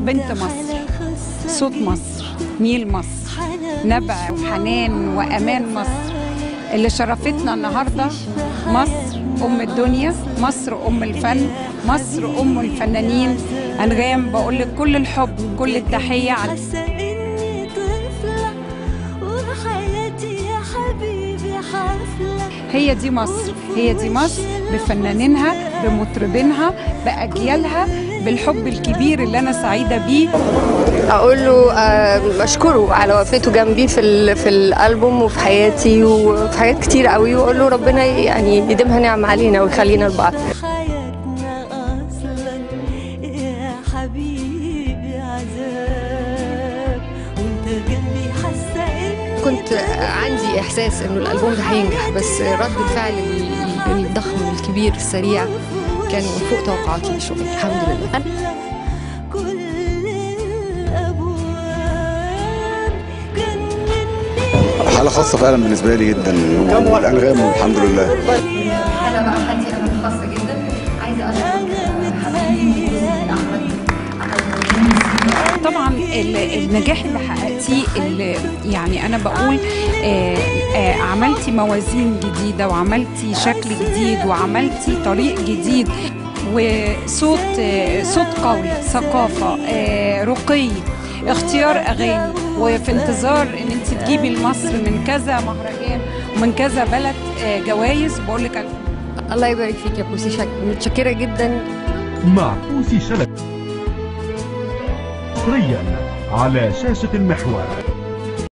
بنت مصر صوت مصر نيل مصر نبع وحنان وامان مصر اللي شرفتنا النهارده مصر ام الدنيا مصر ام الفن مصر ام الفنانين انغام بقول لك كل الحب كل التحيه على حاسه اني طفله وحياتي يا حبيبي حفله هي دي مصر هي دي مصر بفنانينها بمطربينها باجيالها بالحب الكبير اللي انا سعيده بيه اقول له آه، اشكره على وقفته جنبي في ال- في الالبوم وفي حياتي وفي حاجات كتير قوي واقول له ربنا يعني يديمها نعم علينا ويخلينا لبعض حياتنا اصلا يا حبيبي عذاب وانت جنبي حاسه اني كنت عندي احساس انه الالبوم ده هينجح بس رد الفعل ال- الضخم الكبير السريع كان فوق توقعاتي للشغل الحمد لله كل الابواب جنني حالة خاصة فعلا بالنسبة لي جدا والأنغام الحمد لله انا بقى حالتي انا خاصه جدا عايزه اشكر طبعا ال- النجاح اللي حققتيه اللي يعني انا بقول آه، آه، عملتي موازين جديده وعملتي شكل جديد وعملتي طريق جديد وصوت آه، صوت قوي ثقافه آه، رقي اختيار اغاني وفي انتظار ان انت تجيبي لمصر من كذا مهرجان ومن كذا بلد آه، جوائز بقول لك ألف الله يبارك فيك يا بوسي شك... متشكره جدا مع بوسي شلبي مصريا على شاشة المحور